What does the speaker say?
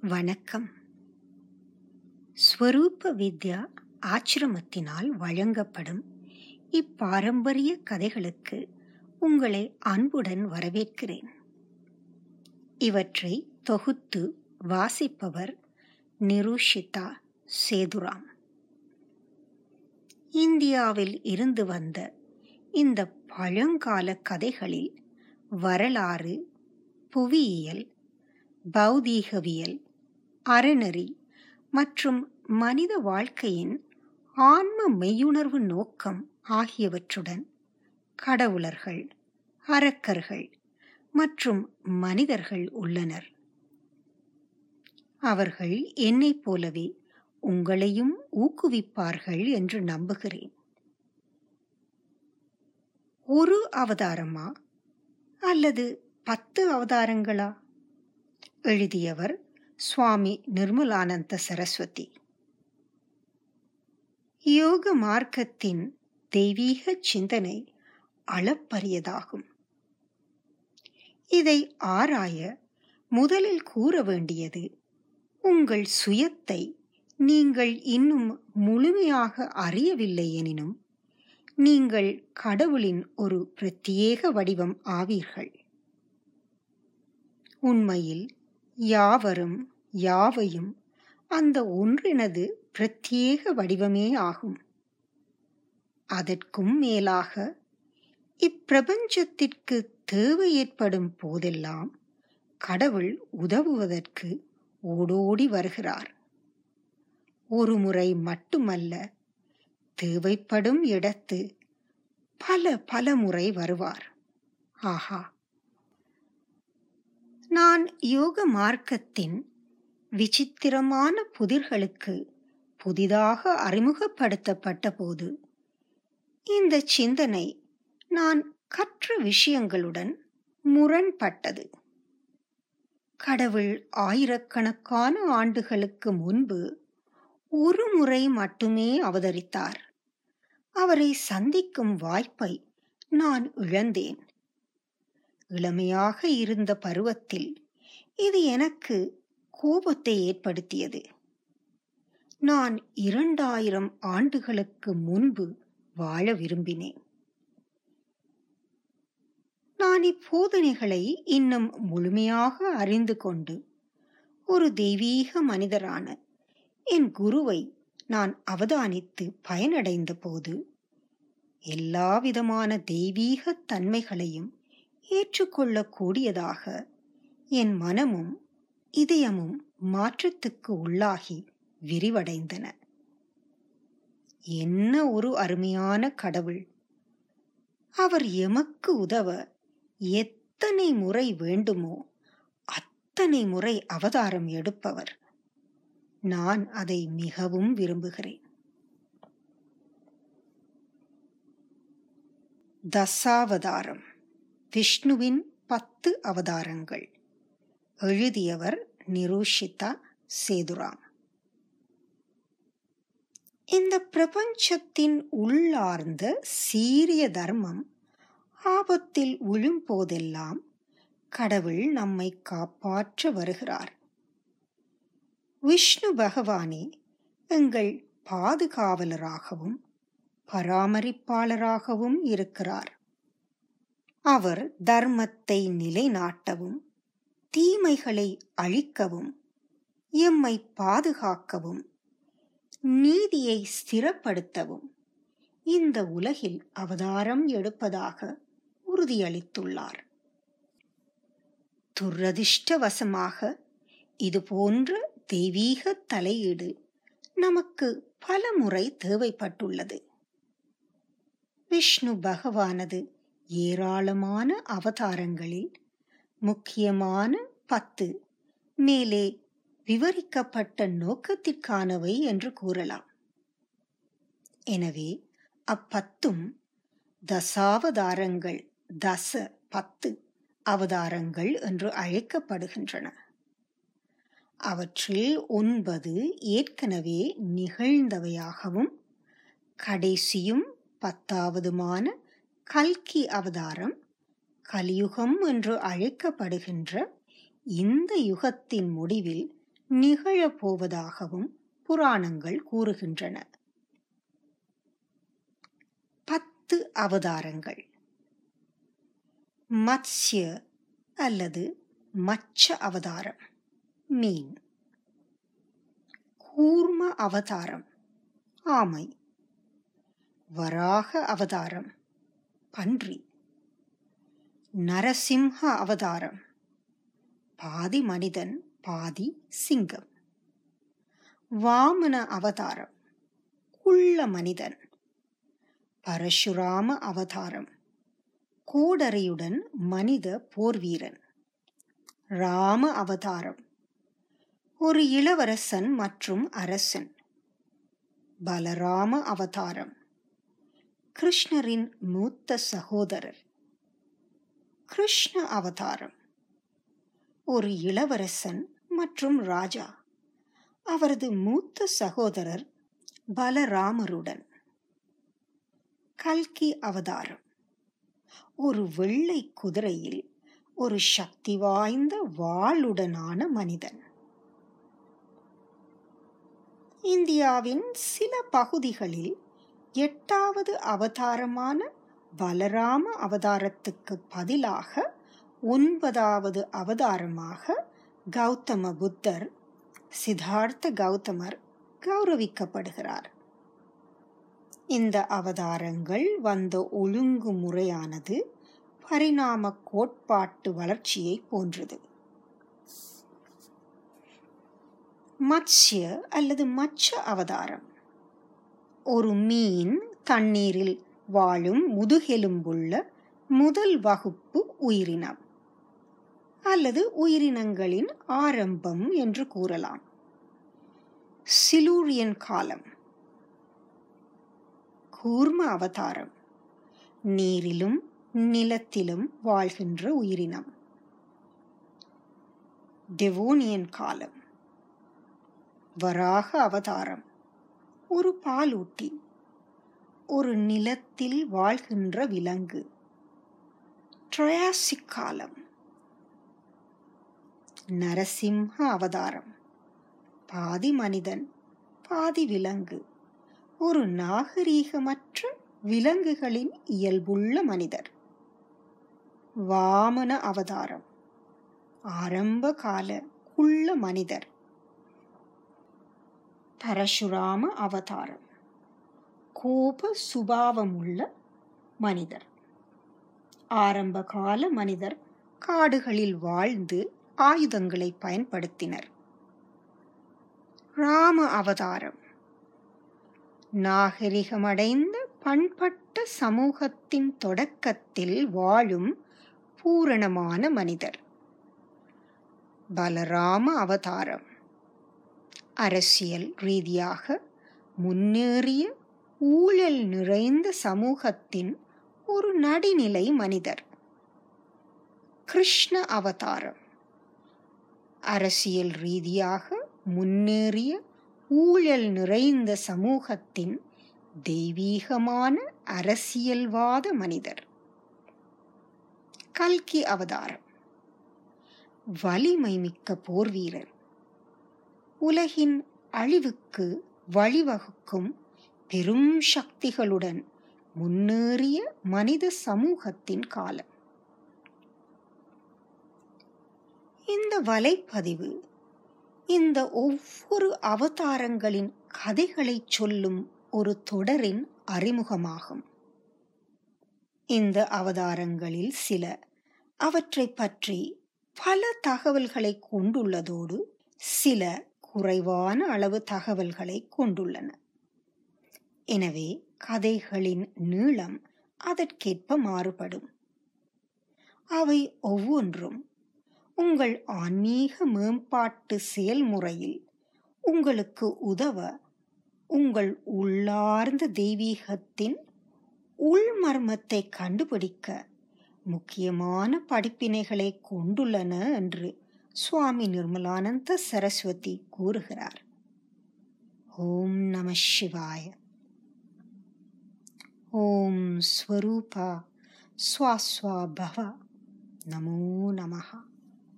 வணக்கம் ஸ்வரூப வித்யா ஆச்சிரமத்தினால் வழங்கப்படும் இப்பாரம்பரிய கதைகளுக்கு உங்களை அன்புடன் வரவேற்கிறேன் இவற்றை தொகுத்து வாசிப்பவர் நிருஷிதா சேதுராம் இந்தியாவில் இருந்து வந்த இந்த பழங்கால கதைகளில் வரலாறு புவியியல் பௌதீகவியல் அறநெறி மற்றும் மனித வாழ்க்கையின் ஆன்ம மெய்யுணர்வு நோக்கம் ஆகியவற்றுடன் கடவுளர்கள் அரக்கர்கள் மற்றும் மனிதர்கள் உள்ளனர் அவர்கள் என்னைப் போலவே உங்களையும் ஊக்குவிப்பார்கள் என்று நம்புகிறேன் ஒரு அவதாரமா அல்லது பத்து அவதாரங்களா எழுதியவர் சுவாமி நிர்மலானந்த சரஸ்வதி யோக மார்க்கத்தின் தெய்வீக சிந்தனை அளப்பரியதாகும் இதை ஆராய முதலில் கூற வேண்டியது உங்கள் சுயத்தை நீங்கள் இன்னும் முழுமையாக அறியவில்லை எனினும் நீங்கள் கடவுளின் ஒரு பிரத்யேக வடிவம் ஆவீர்கள் உண்மையில் யாவரும் யாவையும் அந்த ஒன்றினது பிரத்யேக வடிவமே ஆகும் அதற்கும் மேலாக இப்பிரபஞ்சத்திற்கு தேவை ஏற்படும் போதெல்லாம் கடவுள் உதவுவதற்கு ஓடோடி வருகிறார் ஒரு முறை மட்டுமல்ல தேவைப்படும் இடத்து பல பல முறை வருவார் ஆஹா நான் யோக மார்க்கத்தின் விசித்திரமான புதிர்களுக்கு புதிதாக அறிமுகப்படுத்தப்பட்ட போது இந்த சிந்தனை நான் கற்ற விஷயங்களுடன் முரண்பட்டது கடவுள் ஆயிரக்கணக்கான ஆண்டுகளுக்கு முன்பு ஒரு முறை மட்டுமே அவதரித்தார் அவரை சந்திக்கும் வாய்ப்பை நான் இழந்தேன் இளமையாக இருந்த பருவத்தில் இது எனக்கு கோபத்தை ஏற்படுத்தியது நான் இரண்டாயிரம் ஆண்டுகளுக்கு முன்பு வாழ விரும்பினேன் நான் இப்போதனைகளை இன்னும் முழுமையாக அறிந்து கொண்டு ஒரு தெய்வீக மனிதரான என் குருவை நான் அவதானித்து பயனடைந்த போது எல்லாவிதமான தெய்வீக தன்மைகளையும் ஏற்றுக்கொள்ளக்கூடியதாக என் மனமும் இதயமும் மாற்றத்துக்கு உள்ளாகி விரிவடைந்தன என்ன ஒரு அருமையான கடவுள் அவர் எமக்கு உதவ எத்தனை முறை வேண்டுமோ அத்தனை முறை அவதாரம் எடுப்பவர் நான் அதை மிகவும் விரும்புகிறேன் தசாவதாரம் விஷ்ணுவின் பத்து அவதாரங்கள் எழுதியவர் நிரூஷிதா சேதுராம் இந்த பிரபஞ்சத்தின் உள்ளார்ந்த சீரிய தர்மம் ஆபத்தில் விழும்போதெல்லாம் கடவுள் நம்மை காப்பாற்ற வருகிறார் விஷ்ணு பகவானே எங்கள் பாதுகாவலராகவும் பராமரிப்பாளராகவும் இருக்கிறார் அவர் தர்மத்தை நிலைநாட்டவும் தீமைகளை அழிக்கவும் எம்மை பாதுகாக்கவும் நீதியை ஸ்திரப்படுத்தவும் இந்த உலகில் அவதாரம் எடுப்பதாக உறுதியளித்துள்ளார் துரதிர்ஷ்டவசமாக இது போன்ற தெய்வீக தலையீடு நமக்கு பல முறை தேவைப்பட்டுள்ளது விஷ்ணு பகவானது ஏராளமான அவதாரங்களில் முக்கியமான பத்து மேலே விவரிக்கப்பட்ட நோக்கத்திற்கானவை என்று கூறலாம் எனவே அப்பத்தும் தசாவதாரங்கள் தச பத்து அவதாரங்கள் என்று அழைக்கப்படுகின்றன அவற்றில் ஒன்பது ஏற்கனவே நிகழ்ந்தவையாகவும் கடைசியும் பத்தாவதுமான கல்கி அவதாரம் கலியுகம் என்று அழைக்கப்படுகின்ற இந்த யுகத்தின் முடிவில் நிகழப்போவதாகவும் புராணங்கள் கூறுகின்றன பத்து அவதாரங்கள் மத்ஸ்ய அல்லது மச்ச அவதாரம் மீன் கூர்ம அவதாரம் ஆமை வராக அவதாரம் பன்றி நரசிம்ஹ அவதாரம் பாதி மனிதன் பாதி சிங்கம் வாமன அவதாரம் குள்ள மனிதன் பரசுராம அவதாரம் கோடரியுடன் மனித போர்வீரன் ராம அவதாரம் ஒரு இளவரசன் மற்றும் அரசன் பலராம அவதாரம் கிருஷ்ணரின் மூத்த சகோதரர் கிருஷ்ண அவதாரம் ஒரு இளவரசன் மற்றும் ராஜா அவரது மூத்த சகோதரர் பலராமருடன் கல்கி அவதாரம் ஒரு வெள்ளை குதிரையில் ஒரு சக்தி வாய்ந்த வாளுடனான மனிதன் இந்தியாவின் சில பகுதிகளில் எட்டாவது அவதாரமான பலராம அவதாரத்துக்கு பதிலாக ஒன்பதாவது அவதாரமாக கௌதம புத்தர் சித்தார்த்த கௌதமர் கௌரவிக்கப்படுகிறார் இந்த அவதாரங்கள் வந்த ஒழுங்குமுறையானது பரிணாம கோட்பாட்டு வளர்ச்சியை போன்றது மத்ஸ்ய அல்லது மச்ச அவதாரம் ஒரு மீன் தண்ணீரில் வாழும் முதுகெலும்புள்ள முதல் வகுப்பு உயிரினம் அல்லது உயிரினங்களின் ஆரம்பம் என்று கூறலாம் சிலூரியன் காலம் கூர்ம அவதாரம் நீரிலும் நிலத்திலும் வாழ்கின்ற உயிரினம் டெவோனியன் காலம் வராக அவதாரம் ஒரு பாலூட்டி ஒரு நிலத்தில் வாழ்கின்ற விலங்கு ட்ரயாசிக் காலம் நரசிம்ஹ அவதாரம் பாதி மனிதன் பாதி விலங்கு ஒரு நாகரீகமற்ற விலங்குகளின் இயல்புள்ள மனிதர் வாமன அவதாரம் ஆரம்ப கால குள்ள மனிதர் பரசுராம அவதாரம் கோப சுபாவமுள்ள மனிதர் ஆரம்ப கால மனிதர் காடுகளில் வாழ்ந்து ஆயுதங்களை பயன்படுத்தினர் ராம அவதாரம் நாகரிகமடைந்த பண்பட்ட சமூகத்தின் தொடக்கத்தில் வாழும் பூரணமான மனிதர் பலராம அவதாரம் அரசியல் ரீதியாக முன்னேறிய ஊழல் நிறைந்த சமூகத்தின் ஒரு நடுநிலை மனிதர் கிருஷ்ண அவதாரம் அரசியல் ரீதியாக முன்னேறிய ஊழல் நிறைந்த சமூகத்தின் தெய்வீகமான அரசியல்வாத மனிதர் கல்கி அவதாரம் வலிமை மிக்க போர் வீரர் உலகின் அழிவுக்கு வழிவகுக்கும் பெரும் சக்திகளுடன் முன்னேறிய மனித சமூகத்தின் காலம் இந்த வலைப்பதிவு இந்த ஒவ்வொரு அவதாரங்களின் கதைகளை சொல்லும் ஒரு தொடரின் அறிமுகமாகும் இந்த அவதாரங்களில் சில அவற்றை பற்றி பல தகவல்களை கொண்டுள்ளதோடு சில குறைவான அளவு தகவல்களை கொண்டுள்ளன எனவே கதைகளின் நீளம் அதற்கேற்ப மாறுபடும் அவை ஒவ்வொன்றும் உங்கள் ஆன்மீக மேம்பாட்டு செயல்முறையில் உங்களுக்கு உதவ உங்கள் உள்ளார்ந்த தெய்வீகத்தின் உள்மர்மத்தை கண்டுபிடிக்க முக்கியமான படிப்பினைகளை கொண்டுள்ளன என்று சுவாமி நிர்மலானந்த சரஸ்வதி கூறுகிறார் ஓம் நம சிவாய ஓம் ஸ்வரூபா ஸ்வாஸ்வா பவ நமோ நமஹா